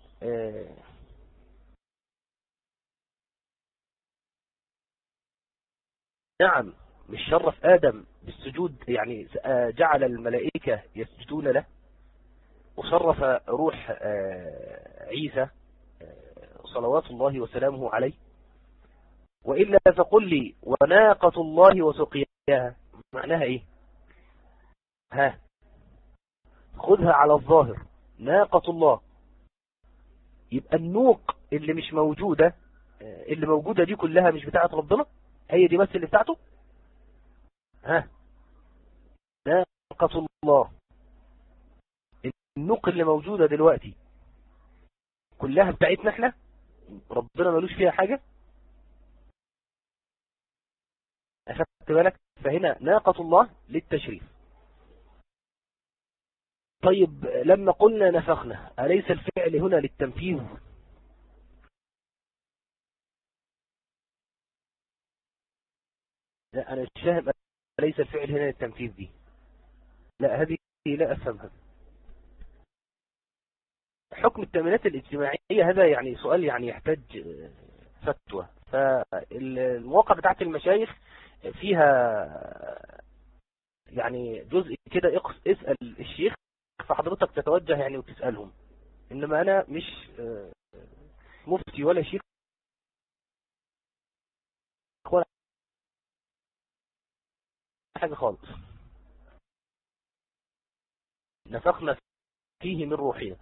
نعم مش شرف آدم بالسجود يعني جعل الملائكة يسجدون له وشرف روح عيسى صلوات الله وسلامه عليه وإلا فقل لي وناقة الله وسقياها معناها ايه ها خذها على الظاهر ناقة الله يبقى النوق اللي مش موجودة اللي موجودة دي كلها مش بتاعت ربنا هي دي بس اللي بتاعته ها ناقة الله النوق اللي موجودة دلوقتي كلها بتاعتنا احنا ربنا ملوش فيها حاجة أخذت بالك فهنا ناقة الله للتشريف طيب لما قلنا نفخنا أليس الفعل هنا للتنفيذ لا أنا مش فاهم أليس الفعل هنا للتنفيذ دي لا هذه لا أفهمها حكم التأمينات الاجتماعية هذا يعني سؤال يعني يحتاج فتوى فالمواقع بتاعت المشايخ فيها يعني جزء كده اسأل الشيخ فحضرتك تتوجه يعني وتسألهم إنما أنا مش مفتي ولا شيخ ولا حاجة خالص نفخنا فيه من روحنا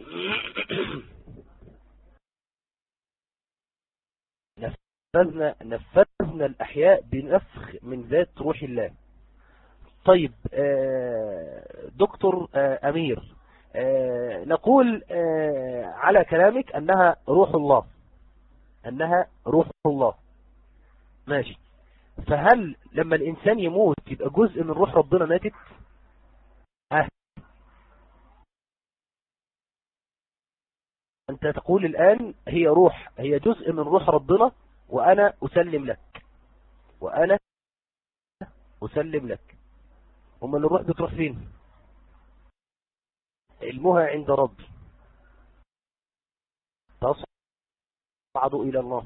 نفذنا, نفذنا الأحياء بنفخ من ذات روح الله طيب دكتور أمير نقول على كلامك أنها روح الله أنها روح الله ماشي فهل لما الإنسان يموت يبقى جزء من روح ربنا ماتت ها أنت تقول الآن هي روح هي جزء من روح ربنا وأنا أسلم لك وأنا أسلم لك هم اللي الروح بتروح فين علمها عند ربي تصعد إلى الله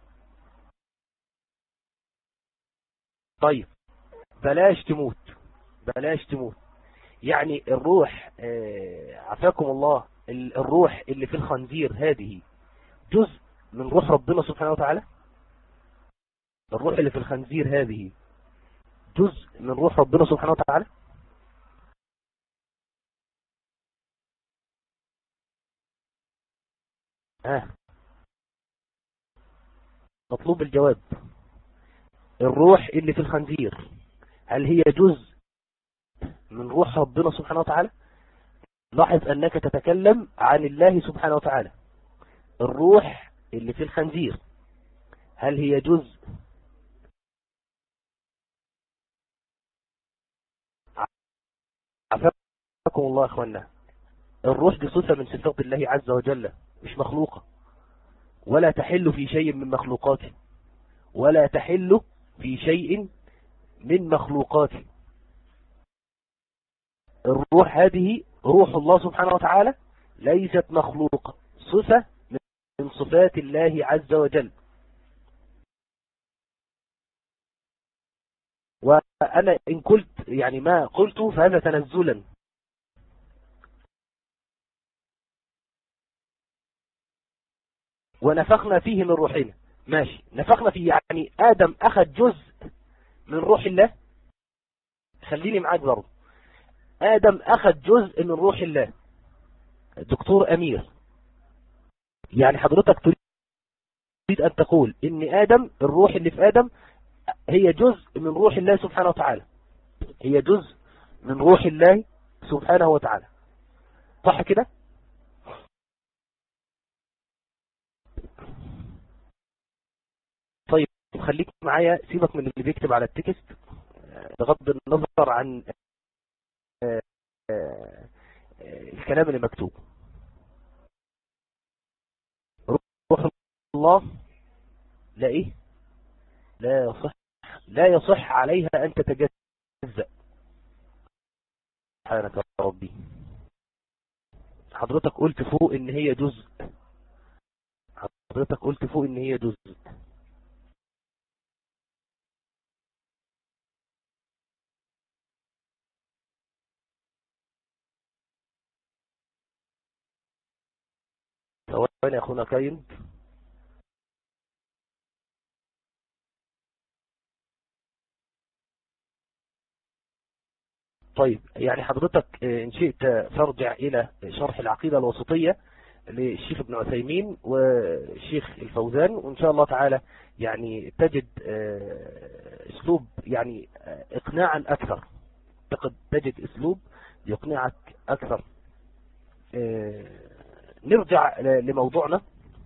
طيب بلاش تموت بلاش تموت يعني الروح عفاكم الله الروح اللي في الخنزير هذه جزء من روح ربنا سبحانه وتعالى الروح اللي في الخنزير هذه جزء من روح ربنا سبحانه وتعالى ها مطلوب الجواب الروح اللي في الخنزير هل هي جزء من روح ربنا سبحانه وتعالى لاحظ أنك تتكلم عن الله سبحانه وتعالى الروح اللي في الخنزير هل هي جزء عفاكم الله أخوانا الروح دي صفة من صفات الله عز وجل مش مخلوقة ولا تحل في شيء من مخلوقاته ولا تحل في شيء من مخلوقاته الروح هذه روح الله سبحانه وتعالى ليست مخلوقة صفة من صفات الله عز وجل وأنا إن قلت يعني ما قلت فهذا تنزلا ونفخنا فيه من روحنا ماشي نفخنا فيه يعني آدم أخذ جزء من روح الله خليني معاك برضه آدم أخذ جزء من روح الله الدكتور أمير يعني حضرتك تريد أن تقول إن آدم الروح اللي في آدم هي جزء من روح الله سبحانه وتعالى هي جزء من روح الله سبحانه وتعالى صح كده طيب خليك معايا سيبك من اللي بيكتب على التكست بغض النظر عن الكلام اللي مكتوب روح الله لا ايه لا يصح لا يصح عليها ان تتجزأ سبحانك ربي حضرتك قلت فوق ان هي جزء حضرتك قلت فوق ان هي جزء ثواني يا اخونا كاين طيب يعني حضرتك ان شئت فارجع الى شرح العقيدة الوسطية للشيخ ابن عثيمين والشيخ الفوزان وان شاء الله تعالى يعني تجد اسلوب يعني اقناعا اكثر تجد اسلوب يقنعك اكثر نرجع لموضوعنا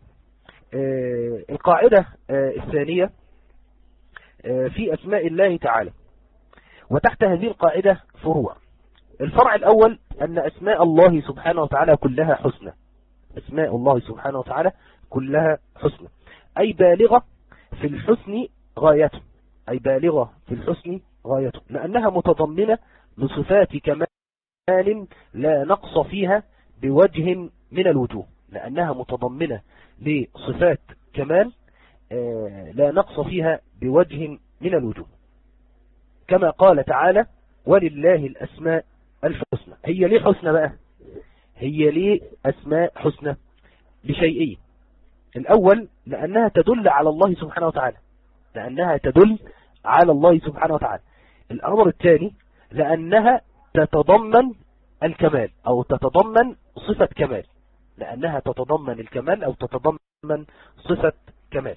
القاعدة الثانية في أسماء الله تعالى وتحت هذه القاعدة فروع الفرع الأول أن أسماء الله سبحانه وتعالى كلها حسنى أسماء الله سبحانه وتعالى كلها حسنى أي بالغة في الحسن غايته أي بالغة في الحسن غايته لأنها متضمنة لصفات كمال لا نقص فيها بوجه من الوجوه لأنها متضمنة لصفات كمال لا نقص فيها بوجه من الوجوه كما قال تعالى ولله الأسماء الحسنى هي ليه حسنى بقى هي ليه أسماء حسنى لشيئين الأول لأنها تدل على الله سبحانه وتعالى لأنها تدل على الله سبحانه وتعالى الأمر الثاني لأنها تتضمن الكمال أو تتضمن صفة كمال لأنها تتضمن الكمال أو تتضمن صفة كمال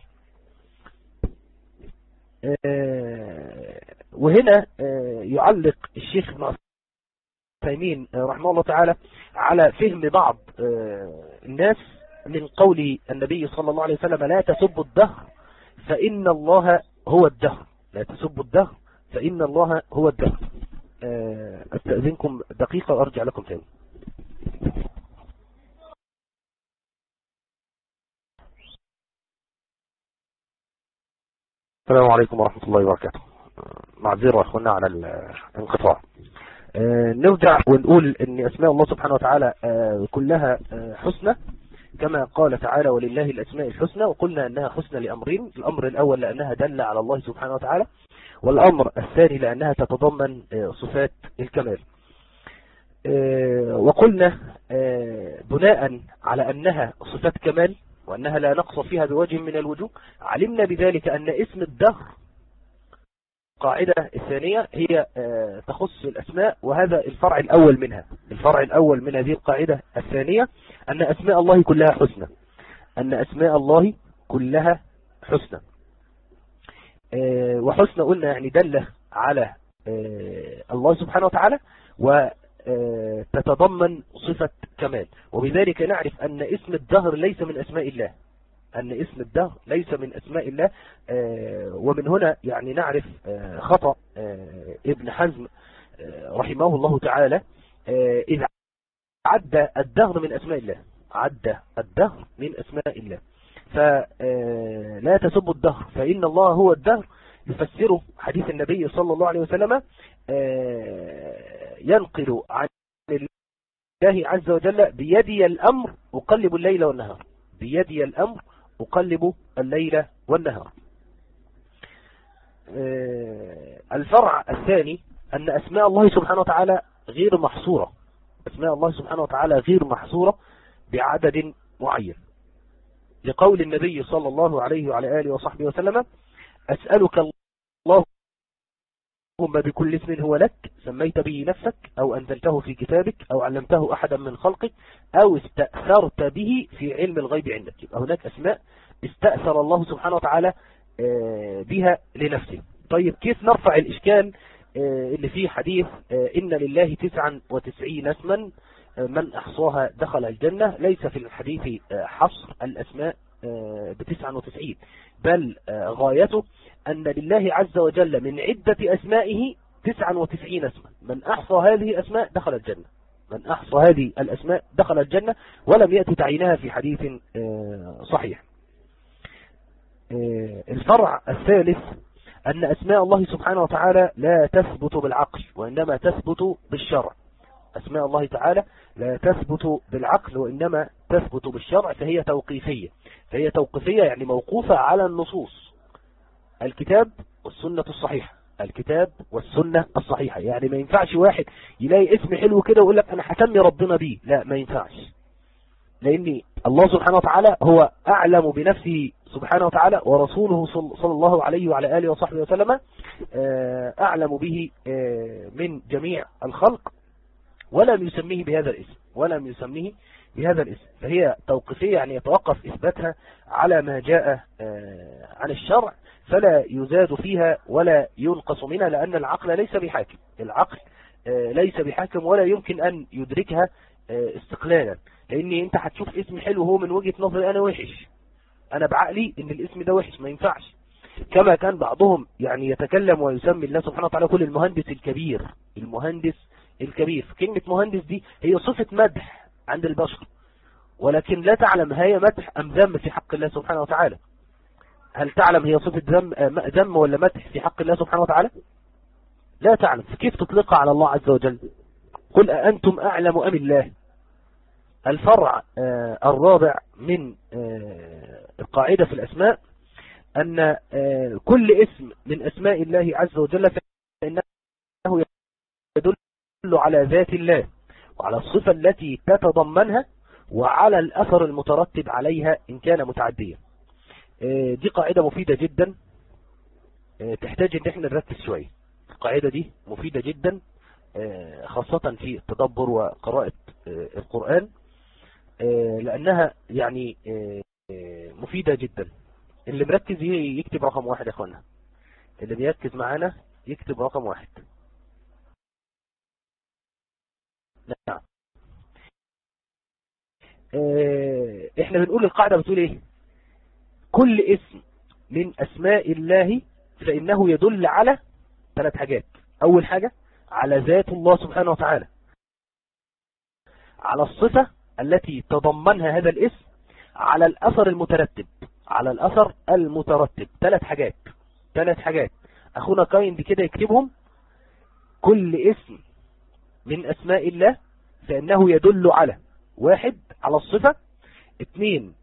وهنا يعلق الشيخ ابن عثيمين رحمه الله تعالى على فهم بعض الناس من قول النبي صلى الله عليه وسلم لا تسبوا الدهر فإن الله هو الدهر لا تسبوا الدهر فإن الله هو الدهر استأذنكم دقيقة وأرجع لكم تاني السلام عليكم ورحمة الله وبركاته معذرة أخونا على الانقطاع نرجع ونقول ان اسماء الله سبحانه وتعالى كلها حسنى كما قال تعالى ولله الاسماء الحسنى وقلنا انها حسنى لامرين الامر الاول لانها دل على الله سبحانه وتعالى والامر الثاني لانها تتضمن صفات الكمال وقلنا بناء على انها صفات كمال وانها لا نقص فيها بوجه من الوجوه علمنا بذلك ان اسم الدهر القاعدة الثانية هي تخص الأسماء وهذا الفرع الأول منها الفرع الأول من هذه القاعدة الثانية أن أسماء الله كلها حسنى أن أسماء الله كلها حسنى وحسنى قلنا يعني دل على الله سبحانه وتعالى وتتضمن صفة كمال وبذلك نعرف أن اسم الدهر ليس من أسماء الله أن اسم الدهر ليس من أسماء الله ومن هنا يعني نعرف خطأ ابن حزم رحمه الله تعالى إذا عد الدهر من أسماء الله عد الدهر من أسماء الله فلا تسبوا الدهر فإن الله هو الدهر يفسره حديث النبي صلى الله عليه وسلم ينقل عن الله عز وجل بيدي الأمر أقلب الليل والنهار بيدي الأمر أقلب الليل والنهار الفرع الثاني أن أسماء الله سبحانه وتعالى غير محصورة أسماء الله سبحانه وتعالى غير محصورة بعدد معين لقول النبي صلى الله عليه وعلى آله وصحبه وسلم أسألك الله اللهم بكل اسم هو لك سميت به نفسك أو أنزلته في كتابك أو علمته أحدا من خلقك أو استأثرت به في علم الغيب عندك يبقى هناك أسماء استأثر الله سبحانه وتعالى بها لنفسه طيب كيف نرفع الإشكال اللي فيه حديث إن لله تسعا وتسعين اسما من أحصاها دخل الجنة ليس في الحديث حصر الأسماء بتسعا وتسعين بل غايته أن لله عز وجل من عدة أسمائه تسعا وتسعين اسما من أحصى هذه الأسماء دخل الجنة من أحصى هذه الأسماء دخل الجنة ولم يأتي تعينها في حديث صحيح الفرع الثالث أن أسماء الله سبحانه وتعالى لا تثبت بالعقل وإنما تثبت بالشرع أسماء الله تعالى لا تثبت بالعقل وإنما تثبت بالشرع فهي توقيفية فهي توقيفية يعني موقوفة على النصوص الكتاب والسنة الصحيحة الكتاب والسنة الصحيحة يعني ما ينفعش واحد يلاقي اسم حلو كده ويقول لك أنا هسمي ربنا بيه لا ما ينفعش لأن الله سبحانه وتعالى هو أعلم بنفسه سبحانه وتعالى ورسوله صلى الله عليه وعلى آله وصحبه وسلم أعلم به من جميع الخلق ولم يسميه بهذا الاسم ولم يسميه بهذا الاسم فهي توقيفية يعني يتوقف إثباتها على ما جاء عن الشرع فلا يزاد فيها ولا ينقص منها لأن العقل ليس بحاكم العقل ليس بحاكم ولا يمكن أن يدركها استقلالا لأن أنت هتشوف اسم حلو هو من وجهة نظري أنا وحش أنا بعقلي إن الاسم ده وحش ما ينفعش كما كان بعضهم يعني يتكلم ويسمي الله سبحانه وتعالى كل المهندس الكبير المهندس الكبير كلمة مهندس دي هي صفة مدح عند البشر ولكن لا تعلم هي مدح أم ذم في حق الله سبحانه وتعالى هل تعلم هي صفة ذم ذم ولا مدح في حق الله سبحانه وتعالى لا تعلم فكيف تطلقها على الله عز وجل قل أأنتم أعلم أم الله الفرع الرابع من القاعدة في الأسماء أن كل اسم من أسماء الله عز وجل فإنه يدل على ذات الله وعلى الصفة التي تتضمنها وعلى الأثر المترتب عليها إن كان متعديا دي قاعدة مفيدة جدا تحتاج ان احنا نركز شوية القاعدة دي مفيدة جدا خاصة في التدبر وقراءة القرآن لأنها يعني مفيدة جدا اللي مركز يكتب رقم واحد يا اخوانا اللي بيركز معانا يكتب رقم واحد نعم احنا بنقول القاعدة بتقول ايه كل اسم من اسماء الله فانه يدل على ثلاث حاجات اول حاجة على ذات الله سبحانه وتعالى على الصفة التي تضمنها هذا الاسم على الاثر المترتب على الاثر المترتب ثلاث حاجات ثلاث حاجات اخونا كاين دي كده يكتبهم كل اسم من اسماء الله فانه يدل على واحد على الصفة اثنين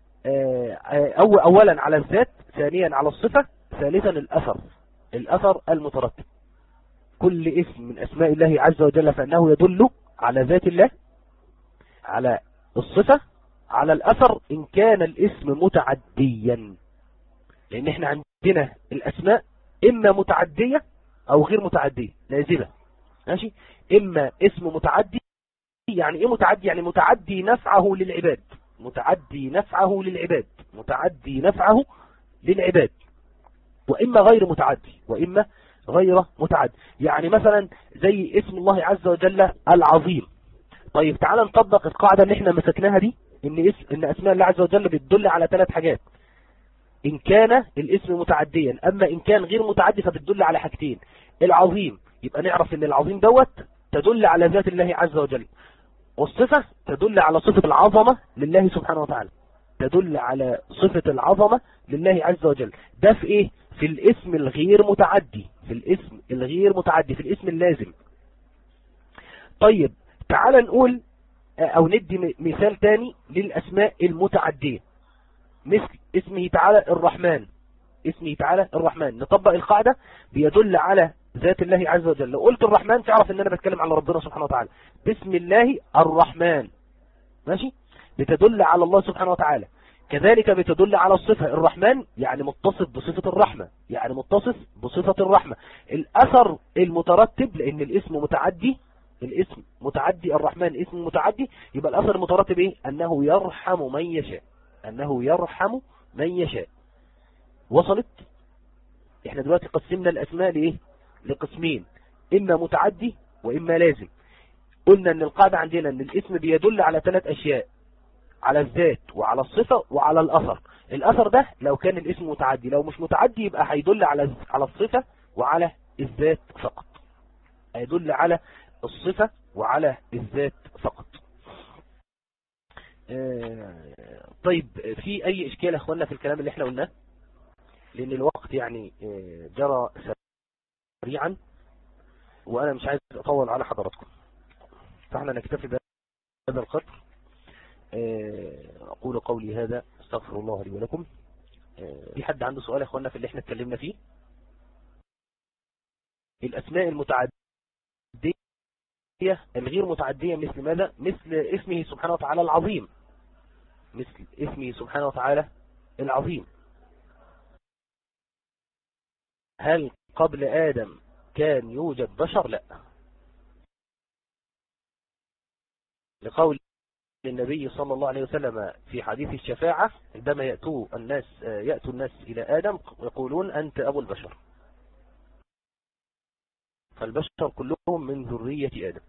أو اولا على الذات ثانيا على الصفة ثالثا الاثر الاثر المترتب كل اسم من اسماء الله عز وجل فانه يدل على ذات الله على الصفة على الاثر ان كان الاسم متعديا لان احنا عندنا الاسماء اما متعدية او غير متعدية لازمة ماشي اما اسم متعدي يعني ايه متعدي يعني متعدي نفعه للعباد متعدي نفعه للعباد متعدي نفعه للعباد واما غير متعدي واما غير متعدي يعني مثلا زي اسم الله عز وجل العظيم طيب تعال نطبق القاعدة اللي احنا مسكناها دي ان اسم ان اسماء الله عز وجل بتدل على ثلاث حاجات ان كان الاسم متعديا اما ان كان غير متعدي فبتدل على حاجتين العظيم يبقى نعرف ان العظيم دوت تدل على ذات الله عز وجل والصفة تدل على صفة العظمة لله سبحانه وتعالى تدل على صفة العظمة لله عز وجل ده في ايه في الاسم الغير متعدي في الاسم الغير متعدي في الاسم اللازم طيب تعال نقول او ندي مثال تاني للاسماء المتعدية مثل اسمه تعالى الرحمن اسمه تعالى الرحمن نطبق القاعدة بيدل على ذات الله عز وجل لو قلت الرحمن تعرف ان انا بتكلم على ربنا سبحانه وتعالى بسم الله الرحمن ماشي بتدل على الله سبحانه وتعالى كذلك بتدل على الصفة الرحمن يعني متصف بصفة الرحمة يعني متصف بصفة الرحمة الأثر المترتب لأن الاسم متعدي الاسم متعدي الرحمن اسم متعدي يبقى الأثر المترتب ايه أنه يرحم من يشاء أنه يرحم من يشاء وصلت احنا دلوقتي قسمنا الأسماء لإيه لقسمين إما متعدي وإما لازم قلنا أن القاعدة عندنا أن الاسم بيدل على ثلاث أشياء على الذات وعلى الصفة وعلى الأثر الأثر ده لو كان الاسم متعدي لو مش متعدي يبقى هيدل على على الصفة وعلى الذات فقط هيدل على الصفة وعلى الذات فقط طيب في أي إشكال يا أخوانا في الكلام اللي احنا قلناه لأن الوقت يعني جرى سريعا وأنا مش عايز أطول على حضراتكم فاحنا نكتفي بهذا القدر أقول قولي هذا استغفر الله لي ولكم في حد عنده سؤال يا اخوانا في اللي احنا اتكلمنا فيه الأسماء المتعدية الغير متعدية مثل ماذا مثل اسمه سبحانه وتعالى العظيم مثل اسمه سبحانه وتعالى العظيم هل قبل آدم كان يوجد بشر لا لقول النبي صلى الله عليه وسلم في حديث الشفاعة عندما يأتوا الناس يأتوا الناس إلى آدم يقولون أنت أبو البشر فالبشر كلهم من ذرية آدم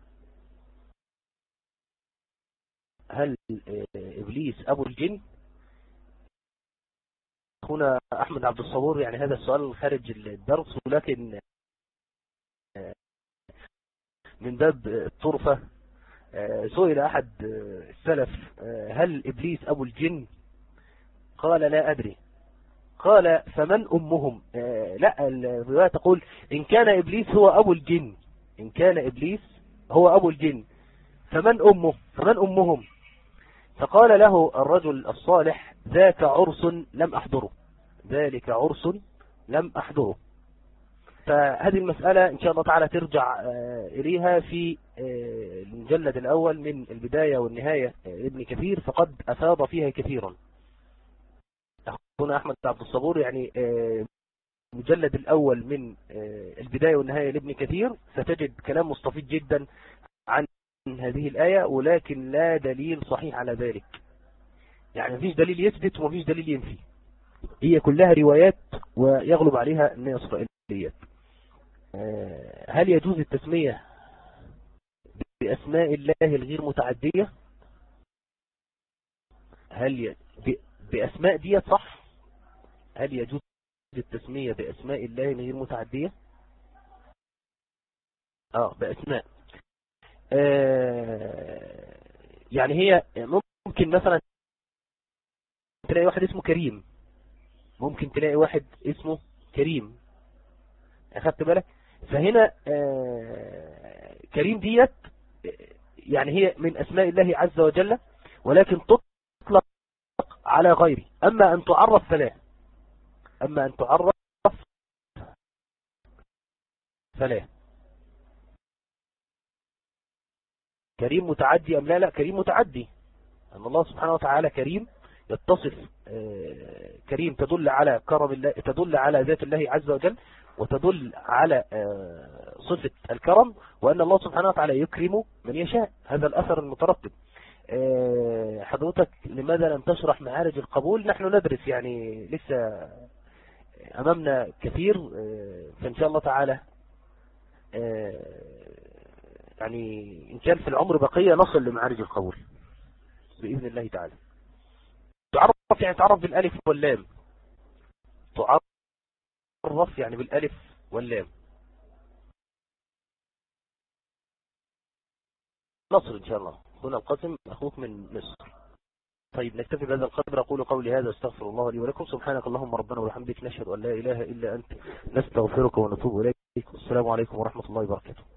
هل إبليس أبو الجن هنا أحمد عبد الصبور يعني هذا السؤال خارج الدرس ولكن من باب الطرفة سئل أحد السلف هل إبليس أبو الجن قال لا أدري قال فمن أمهم لا الرواية تقول إن كان إبليس هو أبو الجن إن كان إبليس هو أبو الجن فمن أمه فمن أمهم فقال له الرجل الصالح ذاك عرس لم أحضره ذلك عرس لم أحضره فهذه المسألة إن شاء الله تعالى ترجع إليها في المجلد الأول من البداية والنهاية ابن كثير فقد أفاض فيها كثيرا هنا أحمد عبد الصبور يعني المجلد الأول من البداية والنهاية لابن كثير ستجد كلام مستفيد جدا عن هذه الآية ولكن لا دليل صحيح على ذلك يعني مفيش دليل يثبت ومفيش دليل ينفي هي كلها روايات ويغلب عليها أنها إسرائيليات هل يجوز التسمية بأسماء الله الغير متعدية هل ي... ب... بأسماء دي صح هل يجوز التسمية بأسماء الله الغير متعدية اه بأسماء آه يعني هي ممكن مثلا تلاقي واحد اسمه كريم ممكن تلاقي واحد اسمه كريم اخدت بالك فهنا آه كريم ديت يعني هي من اسماء الله عز وجل ولكن تطلق على غيره اما ان تعرف فلا اما ان تعرف فلا كريم متعدي ام لا لا كريم متعدي ان الله سبحانه وتعالى كريم يتصف كريم تدل على كرم الله تدل على ذات الله عز وجل وتدل على صفة الكرم وأن الله سبحانه وتعالى يكرم من يشاء هذا الأثر المترتب حضرتك لماذا لم تشرح معارج القبول نحن ندرس يعني لسه أمامنا كثير فإن شاء الله تعالى يعني إن كان في العمر بقية نصل لمعارج القبول بإذن الله تعالى تعرف يعني تعرف بالالف واللام تعرف يعني بالالف واللام نصر ان شاء الله هنا القاسم اخوك من مصر طيب نكتفي بهذا القدر اقول قولي هذا استغفر الله لي ولكم سبحانك اللهم ربنا وبحمدك نشهد ان لا اله الا انت نستغفرك ونتوب اليك والسلام عليكم ورحمه الله وبركاته